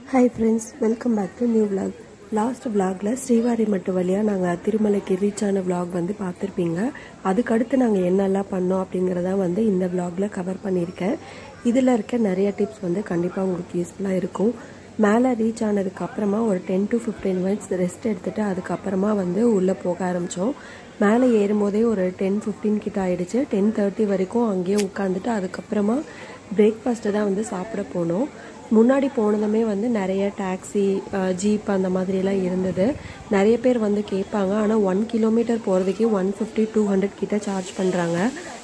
hi friends welcome back to new vlog last vlogல ஸ்ரீவாரிமட்டு வழியாக நாங்கள் திருமலைக்கு ரீச் ஆன vlog வந்து பார்த்துருப்பீங்க அதுக்கடுத்து நாங்கள் என்னெல்லாம் பண்ணோம் அப்படிங்கிறத வந்து இந்த vlogல கவர் பண்ணியிருக்கேன் இதில் இருக்க நிறைய டிப்ஸ் வந்து கண்டிப்பாக உங்களுக்கு யூஸ்ஃபுல்லாக இருக்கும் மேலே ரீச் ஆனதுக்கு அப்புறமா ஒரு ten to fifteen minutes rest எடுத்துட்டு அதுக்கப்புறமா வந்து உள்ளே போக ஆரம்பித்தோம் மேலே ஏறும்போதே ஒரு டென் ஃபிஃப்டீன் கிட்ட ஆயிடுச்சு டென் தேர்ட்டி வரைக்கும் அங்கேயே உட்காந்துட்டு அதுக்கப்புறமா பிரேக்ஃபாஸ்ட்டு தான் வந்து சாப்பிட போனோம் முன்னாடி போனதுமே வந்து நிறைய டாக்ஸி ஜீப் அந்த மாதிரிலாம் இருந்தது நிறைய பேர் வந்து கேட்பாங்க ஆனால் ஒன் கிலோமீட்டர் போகிறதுக்கே ஒன் ஃபிஃப்டி டூ ஹண்ட்ரட் கிட்ட சார்ஜ் பண்ணுறாங்க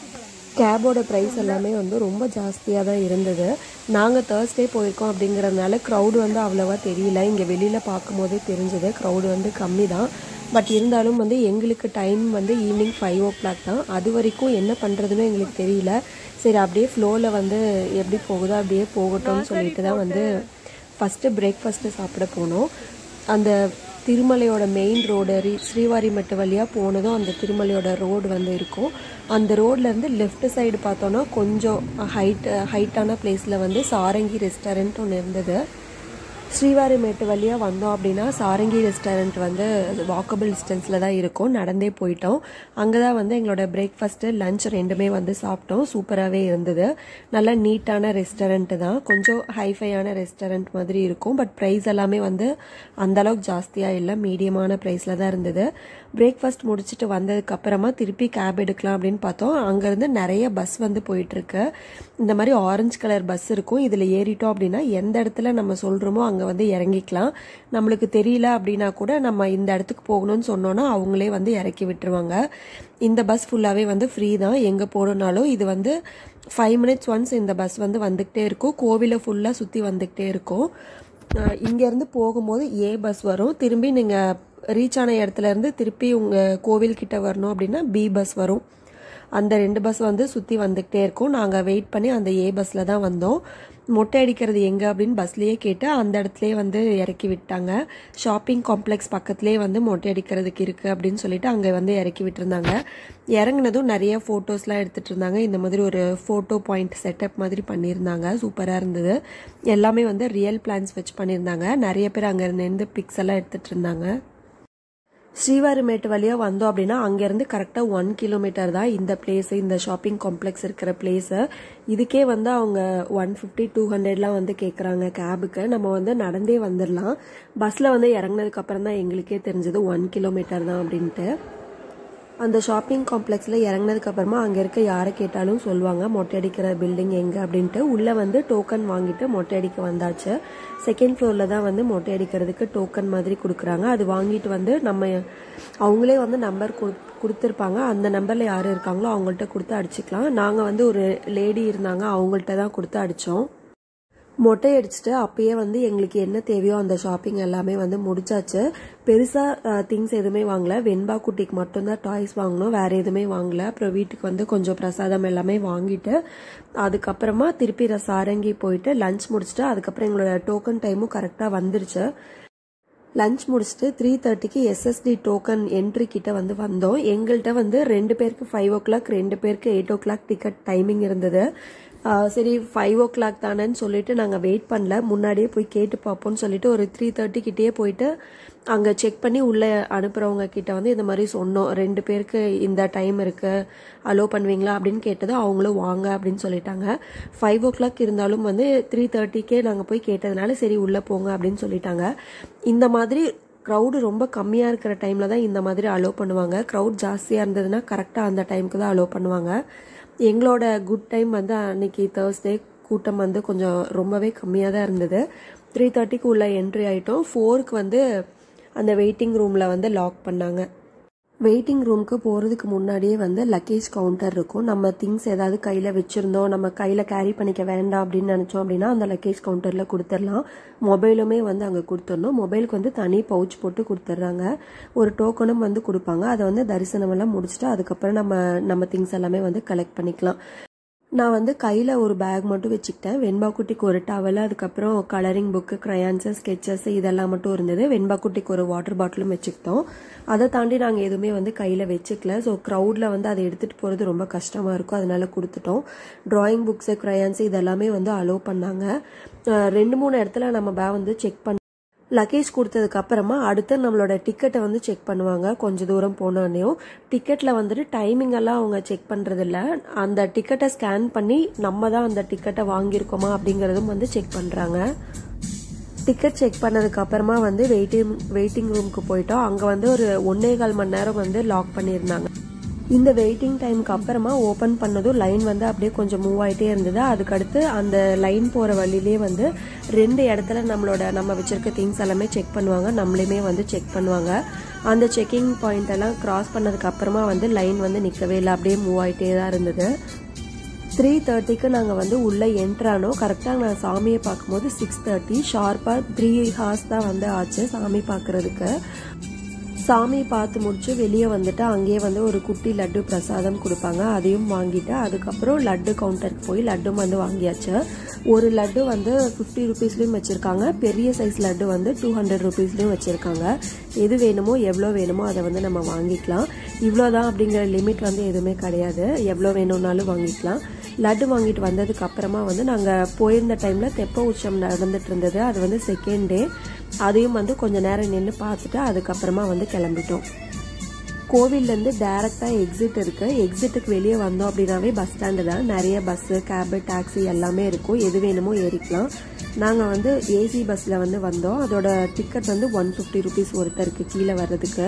கேபோட ப்ரைஸ் எல்லாமே வந்து ரொம்ப ஜாஸ்தியாக தான் இருந்தது நாங்கள் தேர்ஸ்டே போயிருக்கோம் அப்படிங்கிறதுனால க்ரௌடு வந்து அவ்வளோவா தெரியல இங்கே வெளியில் பார்க்கும்போதே தெரிஞ்சது க்ரௌடு வந்து கம்மி தான் பட் இருந்தாலும் வந்து எங்களுக்கு டைம் வந்து ஈவினிங் ஃபைவ் ஓ கிளாக் தான் அது வரைக்கும் என்ன பண்ணுறதுன்னு எங்களுக்கு தெரியல சரி அப்படியே ஃப்ளோவில் வந்து எப்படி போகுதோ அப்படியே போகட்டும்னு சொல்லிட்டு தான் வந்து ஃபஸ்ட்டு பிரேக்ஃபாஸ்ட்டு சாப்பிட போனோம் அந்த திருமலையோட மெயின் ரோடு ரீ ஸ்ரீவாரிமட்டு வழியாக போனதும் அந்த திருமலையோட ரோடு வந்து இருக்கும் அந்த ரோட்லேருந்து லெஃப்ட் சைடு பார்த்தோன்னா கொஞ்சம் ஹைட் ஹைட்டான பிளேஸில் வந்து சாரங்கி ரெஸ்டாரண்ட் ஒன்று இருந்தது ஸ்ரீவாரிமேட்டு வழியாக வந்தோம் அப்படின்னா சாரங்கி ரெஸ்டாரண்ட் வந்து வாக்கபிள் டிஸ்டன்ஸில் தான் இருக்கும் நடந்தே போயிட்டோம் அங்கே தான் வந்து எங்களோட பிரேக்ஃபாஸ்ட்டு லஞ்ச் ரெண்டுமே வந்து சாப்பிட்டோம் சூப்பராகவே இருந்தது நல்ல நீட்டான ரெஸ்டாரண்ட்டு தான் கொஞ்சம் ஹைஃபையான ரெஸ்டாரண்ட் மாதிரி இருக்கும் பட் ப்ரைஸ் எல்லாமே வந்து அந்தளவுக்கு ஜாஸ்தியாக இல்லை மீடியமான ப்ரைஸில் தான் இருந்தது பிரேக்ஃபாஸ்ட் முடிச்சுட்டு வந்ததுக்கு அப்புறமா திருப்பி கேப் எடுக்கலாம் அப்படின்னு பார்த்தோம் அங்கேருந்து நிறைய பஸ் வந்து போயிட்டுருக்கு இந்த மாதிரி ஆரஞ்சு கலர் பஸ் இருக்கும் இதில் ஏறிட்டோம் அப்படின்னா எந்த இடத்துல நம்ம சொல்கிறோமோ அங்கே வந்து இறங்கிக்கலாம் நம்மளுக்கு தெரியல அப்படின்னா கூட நம்ம இந்த இடத்துக்கு போகணும்னு சொன்னோன்னா அவங்களே வந்து இறக்கி விட்டுருவாங்க இந்த பஸ் ஃபுல்லாகவே வந்து ஃப்ரீ தான் எங்கே போகணுன்னாலும் இது வந்து ஃபைவ் மினிட்ஸ் ஒன்ஸ் இந்த பஸ் வந்து வந்துக்கிட்டே இருக்கும் கோவிலை ஃபுல்லாக சுற்றி வந்துக்கிட்டே இருக்கும் இங்கேருந்து போகும்போது ஏ பஸ் வரும் திரும்பி நீங்கள் ரீச் ஆன இடத்துல இருந்து திருப்பி உங்கள் கோவில் கிட்ட வரணும் அப்படின்னா பி பஸ் வரும் அந்த ரெண்டு பஸ் வந்து சுற்றி வந்துக்கிட்டே இருக்கும் நாங்கள் வெயிட் பண்ணி அந்த ஏ பஸ்ஸில் தான் வந்தோம் மொட்டை அடிக்கிறது எங்கே அப்படின்னு பஸ்லேயே கேட்டு அந்த இடத்துலேயே வந்து இறக்கி விட்டாங்க ஷாப்பிங் காம்ப்ளெக்ஸ் பக்கத்துலேயே வந்து மொட்டை அடிக்கிறதுக்கு இருக்குது அப்படின்னு சொல்லிட்டு அங்கே வந்து இறக்கி விட்டுருந்தாங்க இறங்கினதும் நிறைய ஃபோட்டோஸ்லாம் எடுத்துகிட்டு இருந்தாங்க இந்த மாதிரி ஒரு ஃபோட்டோ பாயிண்ட் செட்டப் மாதிரி பண்ணியிருந்தாங்க சூப்பராக இருந்தது எல்லாமே வந்து ரியல் பிளான்ஸ் வச்சு பண்ணியிருந்தாங்க நிறைய பேர் அங்கே இருந்து பிக்ஸ் எல்லாம் எடுத்துகிட்டு இருந்தாங்க ஸ்ரீவாரிமேட்டு வழியாக வந்தோம் அப்படின்னா அங்கேருந்து கரெக்டாக ஒன் கிலோமீட்டர் தான் இந்த பிளேஸு இந்த ஷாப்பிங் காம்ப்ளெக்ஸ் இருக்கிற பிளேஸு இதுக்கே வந்து அவங்க ஒன் ஃபிஃப்டி டூ ஹண்ட்ரட்லாம் வந்து கேட்குறாங்க கேபுக்கு நம்ம வந்து நடந்தே வந்துடலாம் பஸ்ஸில் வந்து இறங்கினதுக்கு அப்புறம் தான் எங்களுக்கே தெரிஞ்சது ஒன் கிலோமீட்டர் தான் அப்படின்ட்டு அந்த ஷாப்பிங் காம்ப்ளெக்ஸில் இறங்கினதுக்கு அப்புறமா அங்கே இருக்க யாரை கேட்டாலும் சொல்லுவாங்க மொட்டை அடிக்கிற பில்டிங் எங்கே அப்படின்ட்டு உள்ளே வந்து டோக்கன் வாங்கிட்டு மொட்டை அடிக்க வந்தாச்சு செகண்ட் ஃப்ளோரில் தான் வந்து மொட்டை அடிக்கிறதுக்கு டோக்கன் மாதிரி கொடுக்குறாங்க அது வாங்கிட்டு வந்து நம்ம அவங்களே வந்து நம்பர் கொடு கொடுத்துருப்பாங்க அந்த நம்பரில் யார் இருக்காங்களோ அவங்கள்ட்ட கொடுத்து அடிச்சுக்கலாம் நாங்கள் வந்து ஒரு லேடி இருந்தாங்க அவங்கள்ட்ட தான் கொடுத்து அடித்தோம் மொட்டை அடிச்சுட்டு அப்பயே வந்து எங்களுக்கு என்ன தேவையோ அந்த ஷாப்பிங் எல்லாமே வந்து முடிச்சாச்சு பெருசாக திங்ஸ் எதுவுமே வாங்கல வெண்பா குட்டிக்கு மட்டும்தான் டாய்ஸ் வாங்கினோம் வேற எதுவுமே வாங்கல அப்புறம் வீட்டுக்கு வந்து கொஞ்சம் பிரசாதம் எல்லாமே வாங்கிட்டு அதுக்கப்புறமா திருப்பி சாரங்கி போயிட்டு லஞ்ச் முடிச்சுட்டு அதுக்கப்புறம் எங்களோட டோக்கன் டைமும் கரெக்டாக வந்துருச்சு லஞ்ச் முடிச்சுட்டு த்ரீ தேர்ட்டிக்கு எஸ்எஸ்டி டோக்கன் என்ட்ரி கிட்ட வந்து வந்தோம் எங்கள்கிட்ட வந்து ரெண்டு பேருக்கு ஃபைவ் ஓ கிளாக் ரெண்டு பேருக்கு eight o'clock ticket timing இருந்தது சரி ஃபைவ் ஓ கிளாக் தானேன்னு சொல்லிட்டு நாங்கள் வெயிட் பண்ணல முன்னாடியே போய் கேட்டு பார்ப்போம்னு சொல்லிட்டு ஒரு த்ரீ தேர்ட்டி கிட்டேயே போயிட்டு அங்கே செக் பண்ணி உள்ளே அனுப்புகிறவங்க கிட்ட வந்து இந்த மாதிரி சொன்னோம் ரெண்டு பேருக்கு இந்த டைம் இருக்குது அலோவ் பண்ணுவீங்களா அப்படின்னு கேட்டது அவங்களும் வாங்க அப்படின்னு சொல்லிட்டாங்க ஃபைவ் ஓ கிளாக் இருந்தாலும் வந்து த்ரீ தேர்ட்டிக்கே நாங்கள் போய் கேட்டதுனால சரி உள்ளே போங்க அப்படின்னு சொல்லிட்டாங்க இந்த மாதிரி க்ரௌடு ரொம்ப கம்மியாக இருக்கிற டைமில் தான் இந்த மாதிரி அலோவ் பண்ணுவாங்க க்ரௌட் ஜாஸ்தியாக இருந்ததுன்னா கரெக்டாக அந்த டைமுக்கு தான் அலோவ் பண்ணுவாங்க எங்களோட குட் டைம் வந்து அன்னைக்கு தேர்ஸ்டே கூட்டம் வந்து கொஞ்சம் ரொம்பவே கம்மியாக தான் இருந்தது த்ரீ தேர்ட்டிக்கு உள்ள என்ட்ரி ஆகிட்டோம் ஃபோருக்கு வந்து அந்த வெயிட்டிங் ரூமில் வந்து லாக் பண்ணாங்க வெயிட்டிங் ரூமுக்கு போகிறதுக்கு முன்னாடியே வந்து லக்கேஜ் கவுண்டர் இருக்கும் நம்ம திங்ஸ் ஏதாவது கையில் வச்சுருந்தோம் நம்ம கையில் கேரி பண்ணிக்க வேண்டாம் அப்படின்னு நினச்சோம் அப்படின்னா அந்த லக்கேஜ் கவுண்டரில் கொடுத்துடலாம் மொபைலுமே வந்து அங்கே கொடுத்துடணும் மொபைலுக்கு வந்து தனி பவுச் போட்டு கொடுத்துட்றாங்க ஒரு டோக்கனும் வந்து கொடுப்பாங்க அதை வந்து தரிசனம் எல்லாம் முடிச்சுட்டு அதுக்கப்புறம் நம்ம நம்ம திங்ஸ் எல்லாமே வந்து கலெக்ட் பண்ணிக்கலாம் நான் வந்து கையில் ஒரு பேக் மட்டும் வச்சுக்கிட்டேன் வெண்பாக்குட்டிக்கு ஒரு டவல் அதுக்கப்புறம் கலரிங் புக்கு க்ரையான்ஸு ஸ்கெச்சஸ் இதெல்லாம் மட்டும் இருந்தது வெண்பாக்குட்டிக்கு ஒரு வாட்டர் பாட்டிலும் வச்சுக்கிட்டோம் அதை தாண்டி நாங்கள் எதுவுமே வந்து கையில் வச்சுக்கல ஸோ க்ரௌடில் வந்து அதை எடுத்துகிட்டு போகிறது ரொம்ப கஷ்டமாக இருக்கும் அதனால கொடுத்துட்டோம் ட்ராயிங் புக்ஸு க்ரையான்ஸு இதெல்லாமே வந்து அலோவ் பண்ணாங்க ரெண்டு மூணு இடத்துல நம்ம பேக் வந்து செக் பண்ண லக்கேஜ் கொடுத்ததுக்கு அப்புறமா அடுத்து நம்மளோட டிக்கெட்டை வந்து செக் பண்ணுவாங்க கொஞ்ச தூரம் போனோடனையும் டிக்கெட்டில் வந்துட்டு டைமிங் எல்லாம் அவங்க செக் பண்ணுறதில்ல அந்த டிக்கெட்டை ஸ்கேன் பண்ணி நம்ம தான் அந்த டிக்கெட்டை வாங்கியிருக்கோமா அப்படிங்கிறதும் வந்து செக் பண்ணுறாங்க டிக்கெட் செக் பண்ணதுக்கு அப்புறமா வந்து வெயிட்டிங் வெயிட்டிங் ரூமுக்கு போயிட்டோம் அங்கே வந்து ஒரு ஒன்னே கால் மணி நேரம் வந்து லாக் பண்ணியிருந்தாங்க இந்த வெயிட்டிங் டைமுக்கு அப்புறமா ஓப்பன் பண்ணதும் லைன் வந்து அப்படியே கொஞ்சம் மூவ் ஆகிட்டே இருந்தது அதுக்கடுத்து அந்த லைன் போகிற வழியிலே வந்து ரெண்டு இடத்துல நம்மளோட நம்ம வச்சிருக்க திங்ஸ் எல்லாமே செக் பண்ணுவாங்க நம்மளையுமே வந்து செக் பண்ணுவாங்க அந்த செக்கிங் பாயிண்ட் எல்லாம் கிராஸ் பண்ணதுக்கு அப்புறமா வந்து லைன் வந்து நிற்கவே இல்லை அப்படியே மூவ் ஆகிட்டே தான் இருந்தது த்ரீ தேர்ட்டிக்கு நாங்கள் வந்து உள்ளே என்ட்ரானோம் கரெக்டாக நான் சாமியை பார்க்கும்போது சிக்ஸ் தேர்ட்டி ஷார்ப்பாக த்ரீ ஹார்ஸ் தான் வந்து ஆச்சு சாமி பார்க்குறதுக்கு சாமி பார்த்து முடிச்சு வெளியே வந்துட்டு அங்கேயே வந்து ஒரு குட்டி லட்டு பிரசாதம் கொடுப்பாங்க அதையும் வாங்கிட்டு அதுக்கப்புறம் லட்டு கவுண்டருக்கு போய் லட்டும் வந்து வாங்கியாச்சு ஒரு லட்டு வந்து ஃபிஃப்டி ருபீஸ்லேயும் வச்சுருக்காங்க பெரிய சைஸ் லட்டு வந்து டூ ஹண்ட்ரட் ருபீஸ்லேயும் வச்சுருக்காங்க எது வேணுமோ எவ்வளோ வேணுமோ அதை வந்து நம்ம வாங்கிக்கலாம் இவ்வளோதான் அப்படிங்கிற லிமிட் வந்து எதுவுமே கிடையாது எவ்வளோ வேணும்னாலும் வாங்கிக்கலாம் லட்டு வாங்கிட்டு வந்ததுக்கு அப்புறமா வந்து நாங்கள் போயிருந்த டைமில் தெப்ப உற்சவம் நடந்துட்டு இருந்தது அது வந்து செகண்ட் டே அதையும் வந்து கொஞ்ச நேரம் நின்று பார்த்துட்டு அதுக்கப்புறமா வந்து கிளம்பிட்டோம் கோவில்லேருந்து டேரெக்டாக எக்ஸிட் இருக்குது எக்ஸிட்டுக்கு வெளியே வந்தோம் அப்படின்னாவே பஸ் ஸ்டாண்டு தான் நிறைய பஸ்ஸு கேபு டாக்ஸி எல்லாமே இருக்கும் எது வேணுமோ ஏறிக்கலாம் நாங்கள் வந்து ஏசி பஸ்ஸில் வந்து வந்தோம் அதோட டிக்கெட் வந்து ஒன் ஃபிஃப்டி ருபீஸ் ஒருத்தருக்கு கீழே வர்றதுக்கு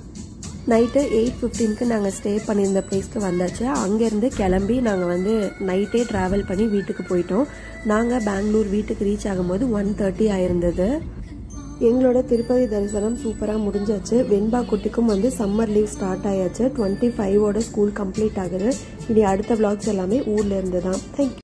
நைட்டு எயிட் ஃபிஃப்டீனுக்கு நாங்கள் ஸ்டே பண்ணியிருந்த பிளேஸ்க்கு வந்தாச்சு அங்கேருந்து கிளம்பி நாங்கள் வந்து நைட்டே ட்ராவல் பண்ணி வீட்டுக்கு போயிட்டோம் நாங்கள் பெங்களூர் வீட்டுக்கு ரீச் ஆகும்போது ஒன் தேர்ட்டி ஆயிருந்தது எங்களோட திருப்பதி தரிசனம் சூப்பராக முடிஞ்சாச்சு வெண்பா குட்டிக்கும் வந்து சம்மர் லீவ் ஸ்டார்ட் ஆயாச்சு டுவெண்ட்டி ஃபைவோட ஸ்கூல் கம்ப்ளீட் ஆகுது இனி அடுத்த விளாக்ஸ் எல்லாமே ஊர்ல இருந்து தான் தேங்க்யூ